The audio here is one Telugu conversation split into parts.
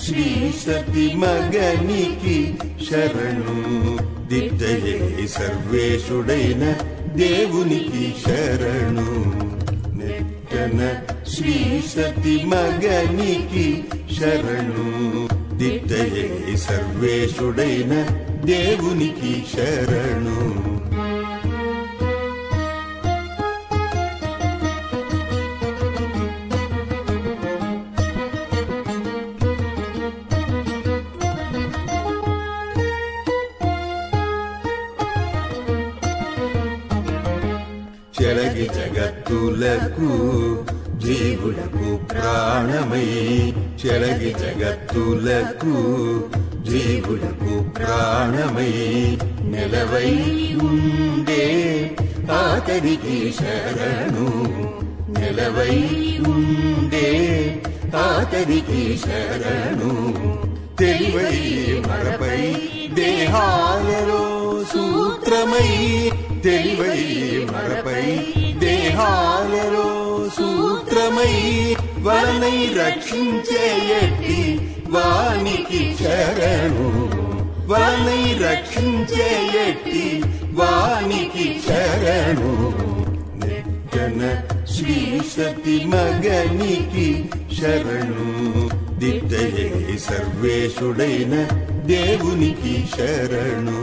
శ్రీ సతి మగనికి శరణు దిట్టయే సర్వేశుడైన దేవునికి శరణు నెట్టన శ్రీ సతి మగనికి శరణు దిట్టయే సర్వేశుడైన దేవునికి శరణు చెరగి జగత్తులకు జీవులకు ప్రాణమై చెరగి జగత్తులకు జీవులకు ప్రాణమై నెలవై ఉండే ఆతరికి శరణు నెలవై ఉండే ఆతరికి శరణు తెలివై మరపై దేహాలలో సూత్రమై తెలివై మరపై దేహాలలో సూత్రమై వలనై రక్షించేయటి వానికి శరణు వలనై రక్షించేయటి వానికి శరణు నెట్టన శ్రీ సతి మగనికి శరణు దిట్టయే సర్వేశుడైన దేవునికి శరణు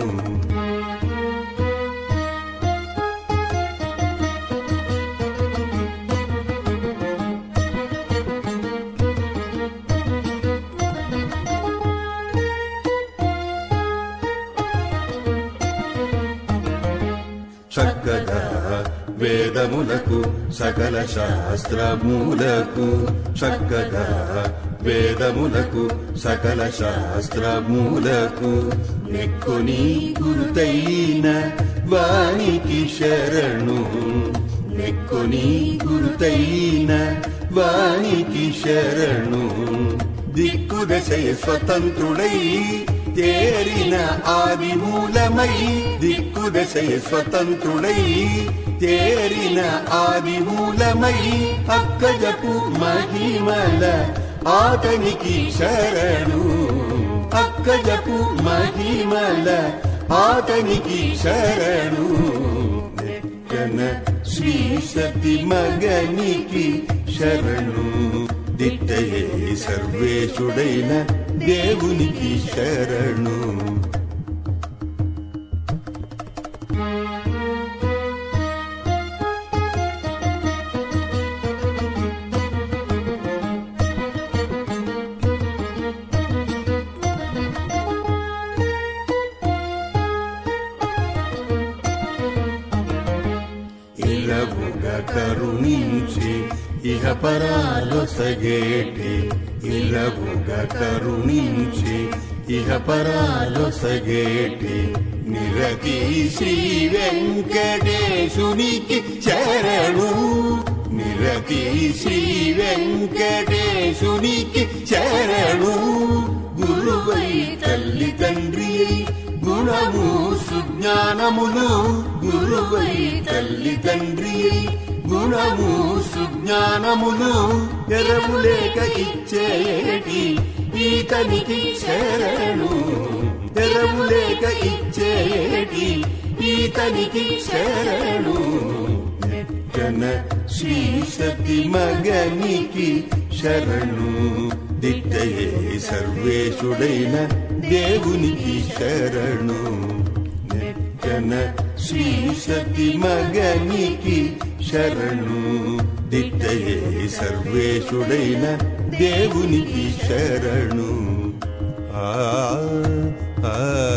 చక్కగా వేదములకు సకల శాస్త్రములకు చక్కగా వేదములకు సకల శాస్త్రములకు నెక్కుని గురుతైన వానికి శరణు నెక్కుని గురుతైన వానికి శరణు దిక్కుదశయ స్వతంత్రుడై తేరిన ఆది మూలమై దిక్కుదశయ స్వతంత్రుడై తేరిన ఆది మూలమై అక్కజపు మహిమల ఆతనికి శరణు అక్కజపు మహిమల ఆతనికి శరణు నెక్కన శ్రీ సతి మగనికి శరణు దిట్టయే సర్వేశుడైన దేవునికి శరణు ఇలవుగా కరుణించి ఇహ పరాలొసగేటి ఇలవుగా కరుణించి ఇహ పరాలొసగేటి నిరతి శ్రీ వెంకటేశునికి శరణు నిరతి శ్రీ వెంకటేశునికి శరణు గురువై తల్లి తండ్రి గుణము సుజ్ఞానములు గురువై తల్లి తండ్రి గుణము సుజ్ఞానములు ఎరవు లేక ఇచ్చేటి ఈతనికి శరణు ఎరవు లేక ఇచ్చేటి ఈతనికి శరణు నెక్కన శ్రీ సతి మగనికి శరణు దిట్టయే సర్వేశుడైన దేవునికి శరణు నెక్కన శ్రీ సతి మగనికి శరణు దిట్టయే సర్వేశుడైన దేవునికి శరణు ఆ ఆ